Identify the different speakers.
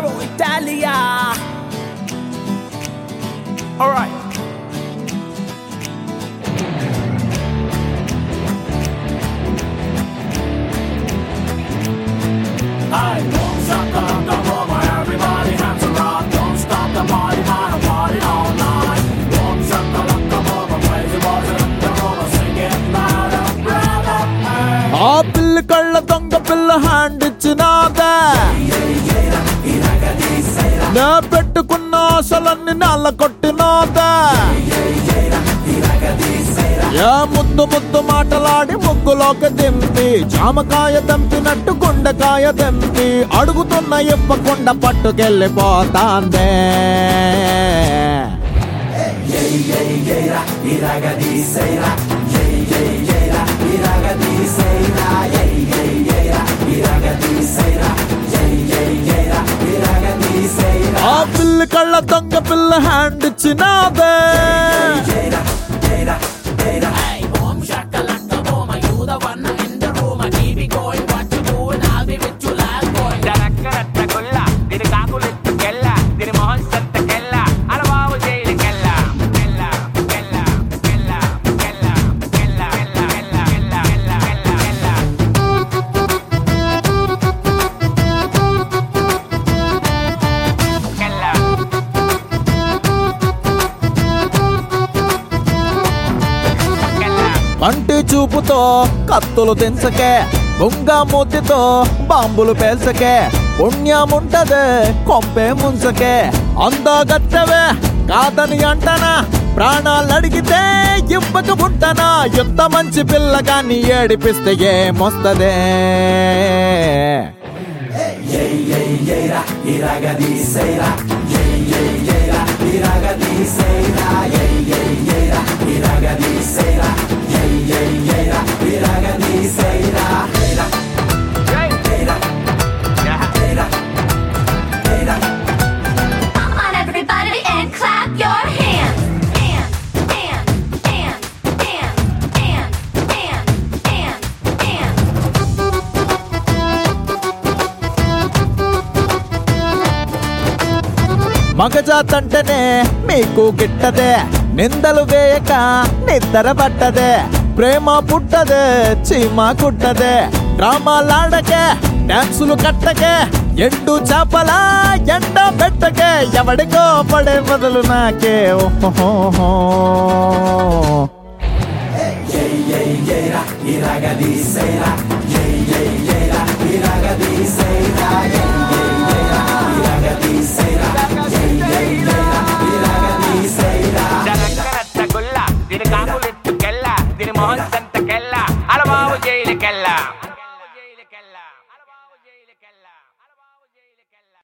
Speaker 1: Caro Italia. All right. I won't stop the the moment. Everybody hands are up. Don't stop the party, man. I'm partying all night. Won't stop the the moment. Crazy boys in the room are singing louder, brother. Hey.
Speaker 2: ఆ పిల్ల కళ్ళ దొంగ పిల్ల hand ఇచ్చినాదా నా పెట్టుకున్న ఆశలన్నీ నల్ల కొట్టినాదా yeah ముద్దు ముద్దు మాటలాడి ముగ్గులోకి దింపి జామకాయ దంపినట్టు గుండెకాయ దింపి అడుగుతున్న ఇవ్వకుండా పట్టుకెళ్ళిపోతాందే ఆ పిల్ల కళ్ళ దొంగ పిల్ల హ్యాండ్ ఇచ్చినాదే
Speaker 1: Hey, boom, shakalaka, boom. Are you the one in the room? I keep it going. What you doing? I'll be with you last boy.
Speaker 3: జరక్కరట్టగొల్ల దీని కాకులెత్తుకెళ్ళ దీని మొహం సత్తకెళ్ళ అలవావు జైలుకెళ్ళ కెళ్ళ కెళ్ళ కెళ్ళ కెళ్ళ కెళ్ళ కెళ్ళ కెళ్ళ కెళ్ళ కెళ్ళ కెళ్ళ కెళ్ళ కెళ్ళ
Speaker 2: కంటి చూపుతో కత్తులు తెంచకే బొంగ మూతితో బాంబులు పేల్చకే పుణ్యముంటదే కొంపే ముంచకే అందగత్తవే కాదని అంటనా ప్రాణాలు అడిగితే ఇవ్వక పుట్టనా ఎంత మంచి పిల్ల కానీ ఏడిపిస్తే ఏమొస్తదే
Speaker 4: Come on, everybody, and clap your hands. Hands, hands, hands, hands, hands, hands, hands.
Speaker 2: మగజాతంటేనే మీకు గిట్టదే నిందలు వేయక నిద్ర పట్టదే ప్రేమ పుట్టదే చీమ కుట్టదే డ్రామాలాడకే డాన్సులు కట్టకే ఎండు చేపల ఎండ పెట్టకే ఎవడికో పడే బదులు నాకే ఓహో
Speaker 3: జరక్కరట్టగొల్ల దీని కాకులెత్తుకెళ్ళ దీని మొహం సత్తకెళ్ళ అలవావు జైలుకెళ్ళ